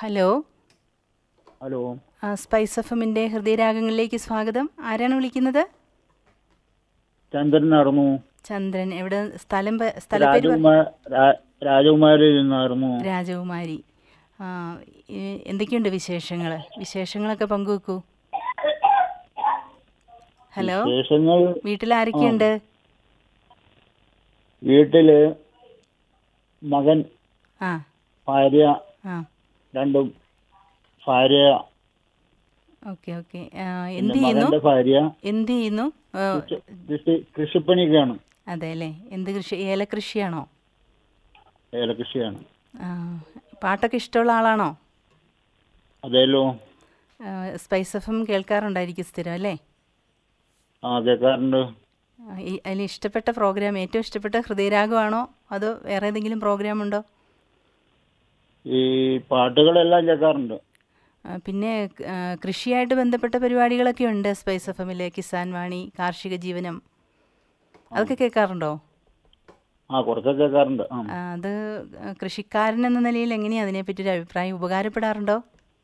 hello hello ആ, spice F എമ്മിൻ്റെ ഹൃദയരാഗങ്ങളിലേക്ക് സ്വാഗതം ആരാണ് വിളിക്കുന്നത് ചന്ദ്രൻ നടന്നു ചന്ദ്രൻ എവിടെ സ്ഥലം പ- സ്ഥലപ്പേര് പറ- രാജകുമാർ രാ- രാജകുമാരിയിൽ നിന്നായിരുന്നു രാജകുമാരി ആ, ഈ- എന്തൊക്കെയുണ്ട് വിശേഷങ്ങൾ വിശേഷങ്ങളൊക്കെ പങ്കുവെക്കൂ ഹലോ വിശേഷങ്ങൾ വീട്ടിൽ ആരൊക്കെയുണ്ട് വീട്ടില് മകൻ ആ ഭാര്യ ആ രണ്ടും ഭാര്യ ഓക്കെ ഓക്കെ പിന്നെ എന്ത് ചെയ്യുന്നു മകന്റെ ഭാര്യ എന്ത് ചെയ്യുന്നു ആ, കൃഷി കൃഷിപ്പണിക്കാണ് അതെ അല്ലേ എന്ത് കൃഷി ഏലകൃഷിയാണോ ഏലകൃഷിയാണ് ആ, പാട്ടൊക്കെ ഇഷ്ടമുള്ള ആളാണോ അതേലോ ആ, സ്പൈസ് എഫ് എം കേൾക്കാറുണ്ടായിരിക്കും സ്ഥിരം അല്ലേ ആ കേൾക്കാറുണ്ട് ആ, ഈ അതിൽ ഇഷ്ടപ്പെട്ട പ്രോഗ്രാം ഏറ്റവും ഇഷ്ടപ്പെട്ട ഹൃദയരാഗമാണോ അതോ വേറെ ഏതെങ്കിലും പ്രോഗ്രാം ഉണ്ടോ ഈ പാട്ടുകളെല്ലാം കേൾക്കാറുണ്ട് ആ, പിന്നെ ആ, കൃഷിയായിട്ട് ബന്ധപ്പെട്ട പരിപാടികളൊക്കെ ഉണ്ട് സ്പൈസ് എഫ് എമ്മിലെ കിസാൻ വാണി കാർഷിക ജീവനം അതൊക്കെ കേൾക്കാറുണ്ടോ ആ കുറച്ചൊക്കെ കേൾക്കാറുണ്ട് ആ ആ, അത് ആ, കൃഷിക്കാരൻ എന്ന നിലയിൽ എങ്ങനെയാണ് അതിനെപ്പറ്റി ഒരു അഭിപ്രായം ഉപകാരപ്പെടാറുണ്ടോ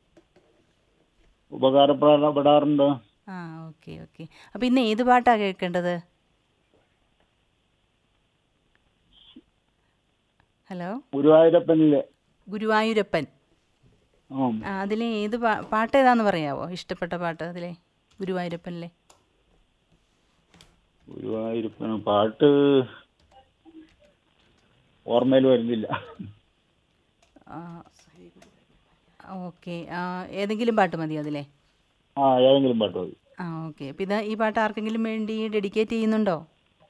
ഉപകാരപ്പെടാറുണ്ട് ആ ഓക്കെ ഓക്കെ അപ്പോൾ ഇന്ന് ഏത് പാട്ടാണ് കേൾക്കേണ്ടത് ഹലോ ഗുരുവായൂരപ്പനിലെ ഗുരുവായൂരപ്പൻ ആ ആ, അതിലെ ഏത് പാ പാട്ട് ഏതാന്ന് പറയാവോ ഇഷ്ടപ്പെട്ട പാട്ട് അതിലെ ഗുരുവായൂരപ്പനിലെ ഗുരുവായൂരപ്പൻ പാട്ട് ഓർമ്മയിൽ വരുന്നില്ല ഓക്കെ ഏതെങ്കിലും പാട്ട് മതി അതിലെ ആ ഏതെങ്കിലും പാട്ട് മതി ആ ഓക്കെ അപ്പം ഇത് ഈ പാട്ട് ആർക്കെങ്കിലും വേണ്ടി ഡെഡിക്കേറ്റ് ചെയ്യുന്നുണ്ടോ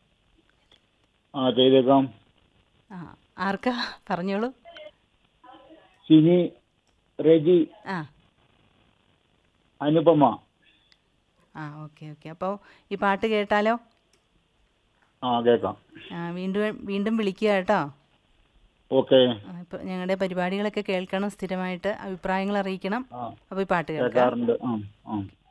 ആ ചെയ്തേക്കാം ആ ആർക്കാ പറഞ്ഞോളൂ സിനി റെജി ആ അനുപമ ആ ഓക്കെ ഓക്കെ അപ്പോൾ ഈ പാട്ട് കേട്ടാലോ ആ കേൾക്കാം ആ, വീണ്ടും വീണ്ടും വിളിക്കുക കേട്ടോ ഓക്കെ ഇപ്പോൾ ഞങ്ങളുടെ പരിപാടികളൊക്കെ കേൾക്കണം സ്ഥിരമായിട്ട് അഭിപ്രായങ്ങൾ അറിയിക്കണം ആ അപ്പോൾ ഈ പാട്ട് കേൾക്കാം കേൾക്കാറുണ്ട് ആ ആ